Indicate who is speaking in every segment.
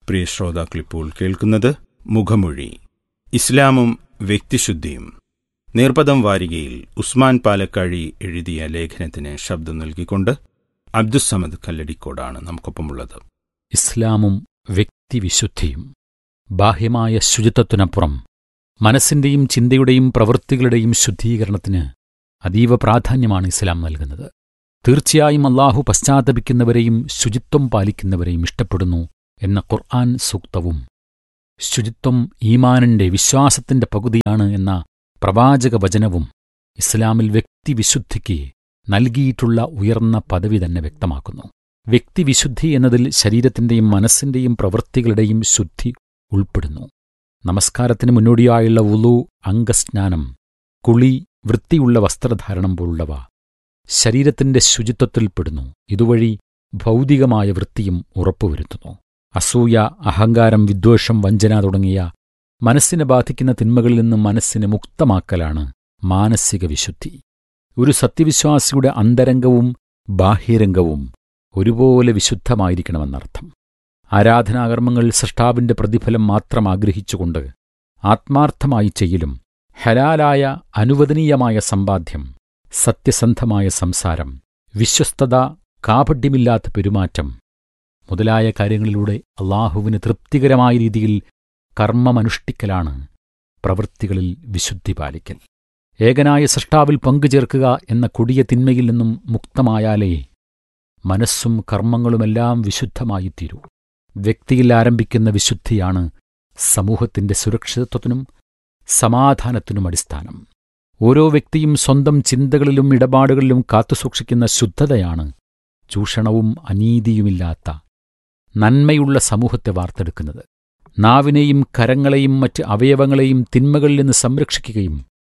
Speaker 1: പ്രിയ ശ്രോതാക്കളിപ്പോൾ കേൾക്കുന്നത് മുഖമൊഴി ഇസ്ലാമും വ്യക്തിശുദ്ധിയും നീർപ്പദം വാരികയിൽ ഉസ്മാൻ പാലക്കാഴി എഴുതിയ ലേഖനത്തിന് ശബ്ദം നൽകിക്കൊണ്ട് അബ്ദുസമദ് കല്ലടിക്കോടാണ് നമുക്കൊപ്പമുള്ളത്
Speaker 2: ഇസ്ലാമും വ്യക്തിവിശുദ്ധിയും ബാഹ്യമായ ശുചിത്വത്തിനപ്പുറം മനസ്സിന്റെയും ചിന്തയുടെയും പ്രവൃത്തികളുടെയും ശുദ്ധീകരണത്തിന് അതീവ പ്രാധാന്യമാണ് ഇസ്ലാം നൽകുന്നത് തീർച്ചയായും അള്ളാഹു പശ്ചാത്തപിക്കുന്നവരെയും ശുചിത്വം പാലിക്കുന്നവരെയും ഇഷ്ടപ്പെടുന്നു എന്ന ഖുർആൻ സൂക്തവും ശുചിത്വം ഈമാനിന്റെ വിശ്വാസത്തിന്റെ പകുതിയാണ് എന്ന പ്രവാചക വചനവും ഇസ്ലാമിൽ വ്യക്തിവിശുദ്ധിക്ക് നൽകിയിട്ടുള്ള ഉയർന്ന പദവി തന്നെ വ്യക്തമാക്കുന്നു വ്യക്തിവിശുദ്ധി എന്നതിൽ ശരീരത്തിന്റെയും മനസ്സിന്റെയും പ്രവൃത്തികളുടെയും ശുദ്ധി ഉൾപ്പെടുന്നു നമസ്കാരത്തിന് മുന്നോടിയായുള്ള ഉളു അംഗസ്നാനം കുളി വൃത്തിയുള്ള വസ്ത്രധാരണം പോലുള്ളവ ശരീരത്തിന്റെ ശുചിത്വത്തിൽപ്പെടുന്നു ഇതുവഴി ഭൗതികമായ വൃത്തിയും ഉറപ്പുവരുത്തുന്നു അസൂയ അഹങ്കാരം വിദ്വേഷം വഞ്ചന തുടങ്ങിയ മനസ്സിനെ ബാധിക്കുന്ന തിന്മകളിൽ നിന്ന് മനസ്സിനെ മുക്തമാക്കലാണ് മാനസിക വിശുദ്ധി ഒരു സത്യവിശ്വാസിയുടെ അന്തരംഗവും ബാഹ്യരംഗവും ഒരുപോലെ വിശുദ്ധമായിരിക്കണമെന്നർത്ഥം ആരാധനാകർമ്മങ്ങൾ സൃഷ്ടാവിന്റെ പ്രതിഫലം മാത്രം ആഗ്രഹിച്ചുകൊണ്ട് ആത്മാർത്ഥമായി ചെയ്യലും ഹലാലായ അനുവദനീയമായ സമ്പാദ്യം സത്യസന്ധമായ സംസാരം വിശ്വസ്തത കാപഢ്യമില്ലാത്ത പെരുമാറ്റം മുതലായ കാര്യങ്ങളിലൂടെ അള്ളാഹുവിന് തൃപ്തികരമായ രീതിയിൽ കർമ്മമനുഷ്ഠിക്കലാണ് പ്രവൃത്തികളിൽ വിശുദ്ധി പാലിക്കൽ ഏകനായ സൃഷ്ടാവിൽ പങ്കുചേർക്കുക എന്ന കൊടിയ തിന്മയിൽ നിന്നും മുക്തമായാലേ മനസ്സും കർമ്മങ്ങളുമെല്ലാം വിശുദ്ധമായിത്തീരൂ വ്യക്തിയിൽ ആരംഭിക്കുന്ന വിശുദ്ധിയാണ് സമൂഹത്തിന്റെ സുരക്ഷിതത്വത്തിനും സമാധാനത്തിനും അടിസ്ഥാനം ഓരോ വ്യക്തിയും സ്വന്തം ചിന്തകളിലും ഇടപാടുകളിലും കാത്തുസൂക്ഷിക്കുന്ന ശുദ്ധതയാണ് ചൂഷണവും അനീതിയുമില്ലാത്ത നന്മയുള്ള സമൂഹത്തെ വാർത്തെടുക്കുന്നത് നാവിനെയും കരങ്ങളെയും മറ്റ് അവയവങ്ങളെയും തിന്മകളിൽ നിന്ന് സംരക്ഷിക്കുകയും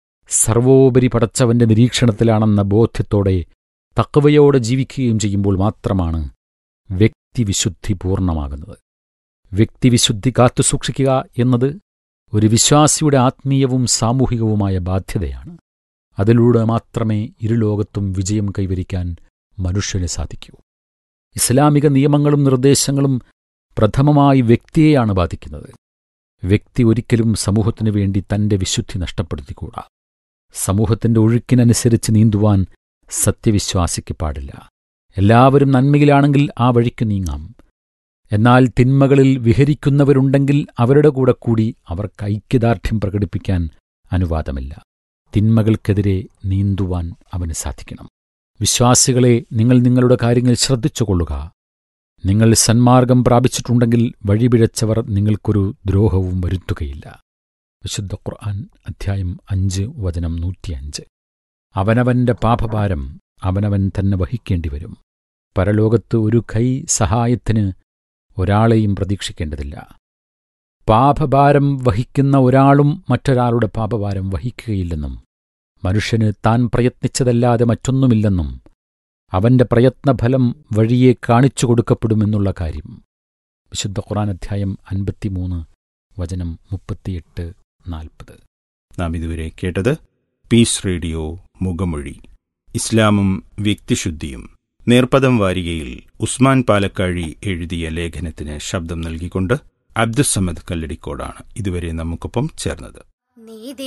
Speaker 2: സർവോപരി പടച്ചവന്റെ നിരീക്ഷണത്തിലാണെന്ന ബോധ്യത്തോടെ തക്കവയോടെ ജീവിക്കുകയും ചെയ്യുമ്പോൾ മാത്രമാണ് വ്യക്തിവിശുദ്ധി പൂർണ്ണമാകുന്നത് വ്യക്തിവിശുദ്ധി കാത്തുസൂക്ഷിക്കുക എന്നത് ഒരു വിശ്വാസിയുടെ ആത്മീയവും സാമൂഹികവുമായ ബാധ്യതയാണ് അതിലൂടെ മാത്രമേ ഇരുലോകത്തും വിജയം കൈവരിക്കാൻ മനുഷ്യന് സാധിക്കൂ ഇസ്ലാമിക നിയമങ്ങളും നിർദ്ദേശങ്ങളും പ്രഥമമായി വ്യക്തിയെയാണ് ബാധിക്കുന്നത് വ്യക്തി ഒരിക്കലും സമൂഹത്തിനു വേണ്ടി തന്റെ വിശുദ്ധി നഷ്ടപ്പെടുത്തിക്കൂടാ സമൂഹത്തിന്റെ ഒഴുക്കിനനുസരിച്ച് നീന്തുവാൻ സത്യവിശ്വാസിക്ക് പാടില്ല എല്ലാവരും നന്മയിലാണെങ്കിൽ ആ വഴിക്ക് നീങ്ങാം എന്നാൽ തിന്മകളിൽ വിഹരിക്കുന്നവരുണ്ടെങ്കിൽ അവരുടെ കൂടെ കൂടി അവർക്ക് ഐക്യദാർഢ്യം പ്രകടിപ്പിക്കാൻ അനുവാദമില്ല തിന്മകൾക്കെതിരെ നീന്തുവാൻ അവന് സാധിക്കണം വിശ്വാസികളെ നിങ്ങൾ നിങ്ങളുടെ കാര്യങ്ങൾ ശ്രദ്ധിച്ചുകൊള്ളുക നിങ്ങൾ സന്മാർഗം പ്രാപിച്ചിട്ടുണ്ടെങ്കിൽ വഴിപിഴച്ചവർ നിങ്ങൾക്കൊരു ദ്രോഹവും വരുത്തുകയില്ല വിശുദ്ധ ഖുർആൻ അധ്യായം അഞ്ച് വചനം നൂറ്റിയഞ്ച് അവനവന്റെ പാപഭാരം അവനവൻ തന്നെ വഹിക്കേണ്ടി വരും പരലോകത്ത് ഒരു കൈ സഹായത്തിന് ഒരാളെയും പ്രതീക്ഷിക്കേണ്ടതില്ല പാപഭാരം വഹിക്കുന്ന ഒരാളും മറ്റൊരാളുടെ പാപഭാരം വഹിക്കുകയില്ലെന്നും മനുഷ്യന് താൻ പ്രയത്നിച്ചതല്ലാതെ മറ്റൊന്നുമില്ലെന്നും അവന്റെ പ്രയത്നഫലം വഴിയെ കാണിച്ചു കൊടുക്കപ്പെടുമെന്നുള്ള കാര്യം വിശുദ്ധ ഖുറാൻ അധ്യായം അൻപത്തിമൂന്ന് വചനം മുപ്പത്തിയെട്ട് നാൽപ്പത്
Speaker 1: നാം ഇതുവരെ കേട്ടത് പീസ് റേഡിയോ മുഖമൊഴി ഇസ്ലാമും വ്യക്തിശുദ്ധിയും നേർപ്പദം വാരികയിൽ ഉസ്മാൻ പാലക്കാഴി എഴുതിയ ലേഖനത്തിന് ശബ്ദം നൽകിക്കൊണ്ട് അബ്ദുസമദ് കല്ലടിക്കോടാണ് ഇതുവരെ നമുക്കൊപ്പം ചേർന്നത്
Speaker 3: നീതി